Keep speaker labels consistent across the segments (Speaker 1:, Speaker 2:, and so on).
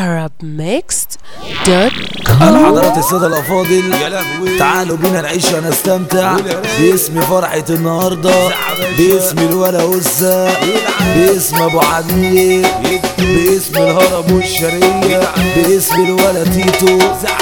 Speaker 1: arabmixed.com
Speaker 2: حضرات السادة الأفاضل تعالوا بينا نعيش ونستمتع باسم فرحة النهاردة باسم الولا وزة باسم أبو عمير باسم الهرم والشرية باسم الولا تيتو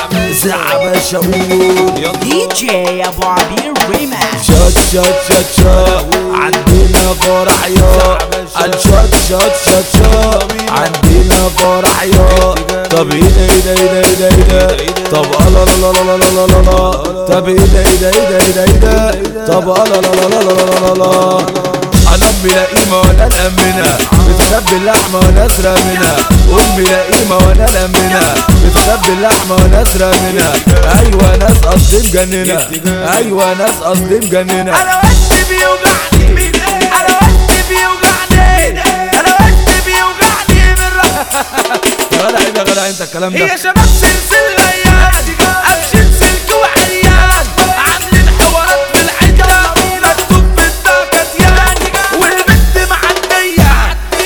Speaker 2: زع باشا قول
Speaker 3: دي جي ابو عبير ريماكس
Speaker 2: شات شات شات شات عندنا فرح يا الشات شات شات شات عندنا فرح يا طب ايه ده ايه ده ايه ده ايه ده ايه ده طب لا لا لا لا لا لا لا لا طب ايه ده ايه ده ايه ده ايه ده ايه ده طب لا لا لا لا لا لا لا انا امي لا قيمه ولا الامنه بتخبي اللحمه وانا اسرق منها امي لا قيمه ولا الامنه بتخبي اللحمه وانا اسرق منها ايوه ناس قصدي مجننه ايوه ناس قصدي مجننه
Speaker 3: انا وقت بيوجعني انا وقت بيوجعني انا وقت بيوجعني من رأسي
Speaker 2: يا غلا ايه ده يا غلا انت الكلام ده
Speaker 3: هي شباب سلسل غيان ابشر سلك وعريان عاملين حوارات في الحته مكتوب في الدكاتيان والبنت معديه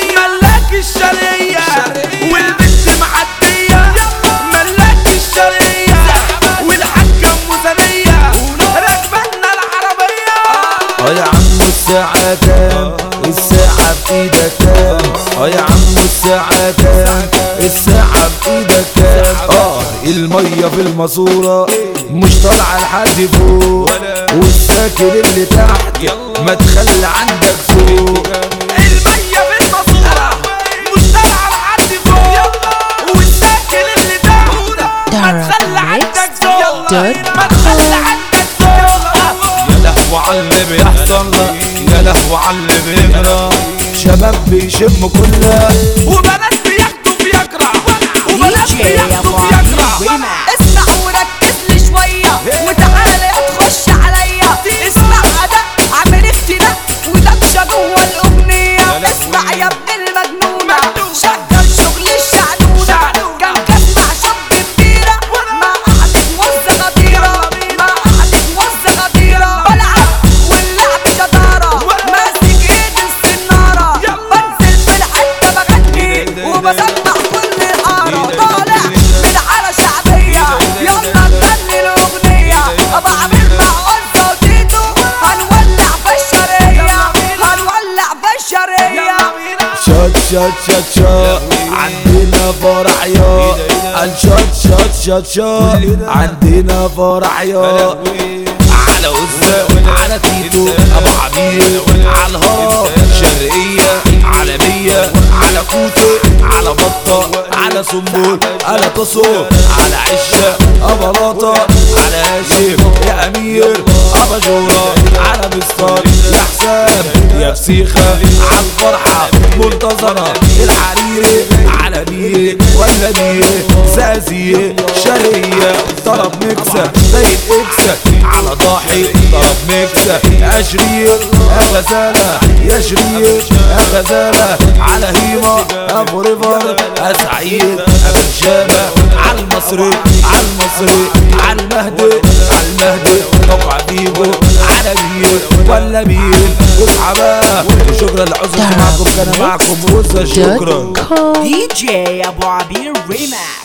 Speaker 3: ملاك الشرقيه والبنت معديه ملاك الشرقيه والحاجه مزنيه راكبنا العربيه
Speaker 2: اه يا عم الساعة كام الساعة بإيدك كام اه يا عم الساعة كام الساعة بإيدك كام اه المية في الماسورة مش طالعة لحد فوق والساكن اللي تحت ما تخلي عندك سوق
Speaker 3: المية في الماسورة مش طالعة لحد فوق والساكن اللي تحت ما تخلي عندك ذوق ما تخلي عندك ذوق
Speaker 2: يا لهو على اللي بيحصل يا لهو على اللي بيجرى شباب بيشم كلها
Speaker 3: وبنات بياخدوا بيكره وبنات
Speaker 4: DJ
Speaker 3: بياخدوا
Speaker 4: أبو
Speaker 3: بيكره
Speaker 4: عبير اسمع وركز لي شوية وتعالى يا تخش عليا اسمع أداء عامل اختلاف ودبشة جوه الأغنية اسمع يا ابن المجنونة شغل شغل الشعنونة كان كسمع شاب كبيرة ما قعدت موزة خطيرة ما قعدت موزة خطيرة بلعب واللعب شطارة ماسك ايد السنارة بنزل في الحتة بغني وبسمع كل الحارة طالع من على شعبية يلا نغني الأغنية أبو عامر مع أنثى وتيتو هنولع في الشرية هنولع في الشرية
Speaker 2: شات شات شات شات عندنا فرح يا الشات شات شات شات عندنا فرح يا على وزة على تيتو ابو عبير على الهرم شرقية عالمية على كوتو على بطة على سنبل على تصو على عشة ابلاطة على هاشم يا امير ابا جورة على مستار يا حسام يا فسيخة على الفرحة منتظرة الحريري على مين ولا مين زازية شهية طلب مكسة زي الاكسة على ضاحي طلب مكسة يا شرير يا غزالة يا شرير يا غزالة على هيمة ابو ريفر يا سعيد ابو الشامة على المصري على المصري على المهدي على المهدي طبع بيبو على مين ولا مين اصحى بقى وشكرا لعزة معكم كان معكم وزة شكرا
Speaker 1: dot com
Speaker 3: دي جي ابو عبير ريماكس